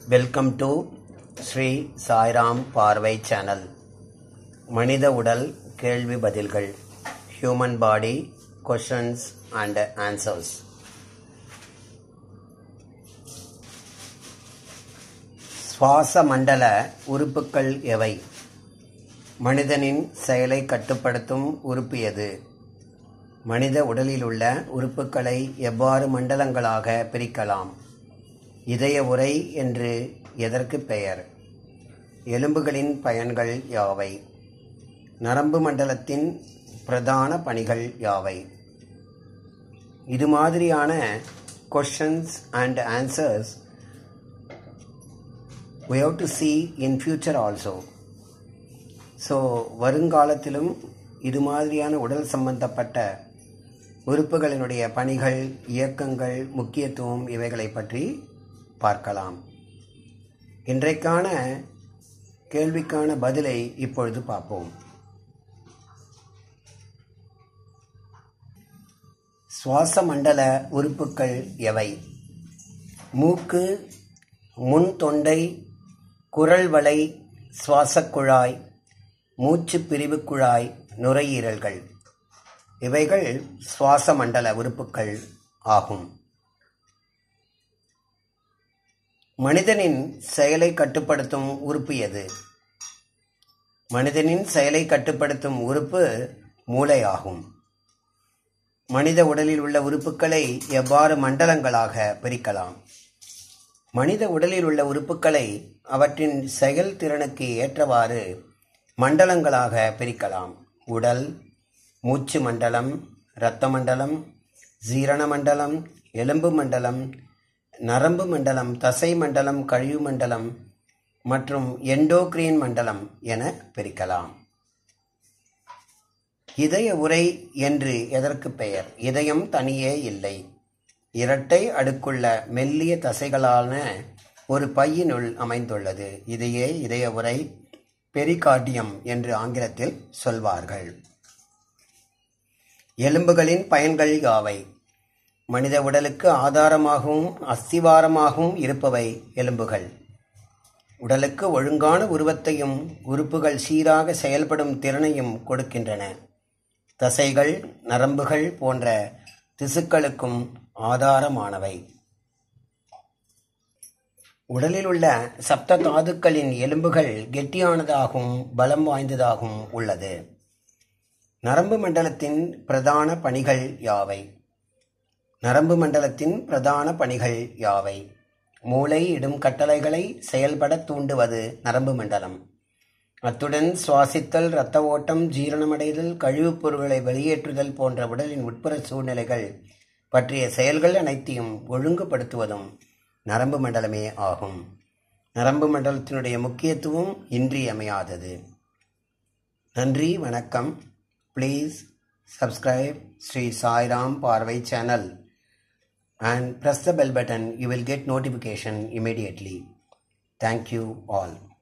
welcome to Sri Sairam பார்வை channel மனித உடல் கேள்வி பதில்கள் human body questions and answers சுவாச மண்டல உறுப்புக்கள் எவை மனிதனின் செயலை கட்டுப்படுத்தும் உறுப்பு எது மனித உடலில் உள்ள உறுப்புக்களை எவ்வாறு மண்டலங்களாக பிரிக்கலாம் இதய உறை என்று எதற்கு பெயர் எலும்புகளின் பயன்கள் யாவை நரம்பு மண்டலத்தின் பிரதான பணிகள் யாவை இது மாதிரியான questions and answers we have to see in future also so வருங்காலத்திலும் இது மாதிரியான உடல் சம்பந்தப்பட்ட உறுப்புகளினுடைய பணிகள் இயக்கங்கள் முக்கியத்துவம் இவைகளை பற்றி பார்க்கலாம் இன்றைக்கான கேள்விக்கான பதிலை இப்பொழுது பார்ப்போம் சுவாச மண்டல உறுப்புக்கள் எவை மூக்கு முன் தொண்டை குரல் வளை சுவாசக் குழாய் மூச்சு பிரிவு குழாய் நுரையீரல்கள் இவைகள் சுவாச மண்டல உறுப்புக்கள் ஆகும் மனிதனின் செயலை கட்டுப்படுத்தும் உறுப்பு எது மனிதனின் செயலை கட்டுப்படுத்தும் உறுப்பு மூளை ஆகும் மனித உடலில் உள்ள உறுப்புக்களை எவ்வாறு மண்டலங்களாக பிரிக்கலாம் மனித உடலில் உள்ள உறுப்புக்களை அவற்றின் செயல்திறனுக்கு ஏற்றவாறு மண்டலங்களாக பிரிக்கலாம் உடல் மூச்சு மண்டலம் இரத்த மண்டலம் ஜீரண மண்டலம் எலும்பு மண்டலம் நரம்பு மண்டலம் தசை மண்டலம் கழிவு மண்டலம் மற்றும் எண்டோக்ரீன் மண்டலம் என பிரிக்கலாம் இதய உரை என்று எதற்கு பெயர் இதயம் தனியே இல்லை இரட்டை அடுக்குள்ள மெல்லிய தசைகளான ஒரு பையினுள் அமைந்துள்ளது இதையே இதய உரை பெரிகார்டியம் என்று ஆங்கிலத்தில் சொல்வார்கள் எலும்புகளின் பயன்கள் யாவை மனித உடலுக்கு ஆதாரமாகவும் அஸ்திவாரமாகவும் இருப்பவை எலும்புகள் உடலுக்கு ஒழுங்கான உருவத்தையும் உறுப்புகள் சீராக செயல்படும் திறனையும் கொடுக்கின்றன தசைகள் நரம்புகள் போன்ற திசுக்களுக்கும் ஆதாரமானவை உடலில் உள்ள சப்த தாதுக்களின் எலும்புகள் கெட்டியானதாகவும் பலம் வாய்ந்ததாகவும் உள்ளது நரம்பு மண்டலத்தின் பிரதான பணிகள் யாவை நரம்பு மண்டலத்தின் பிரதான பணிகள் யாவை மூளை இடும் கட்டளைகளை செயல்பட தூண்டுவது நரம்பு மண்டலம் அத்துடன் சுவாசித்தல் இரத்த ஓட்டம் ஜீரணமடைதல் கழிவுப் பொருட்களை வெளியேற்றுதல் போன்ற உடலின் உட்புற சூழ்நிலைகள் பற்றிய செயல்கள் அனைத்தையும் ஒழுங்குபடுத்துவதும் நரம்பு மண்டலமே ஆகும் நரம்பு மண்டலத்தினுடைய முக்கியத்துவம் இன்றியமையாதது நன்றி வணக்கம் ப்ளீஸ் சப்ஸ்கிரைப் ஸ்ரீ சாய்ராம் பார்வை channel and press the bell button you will get notification immediately thank you all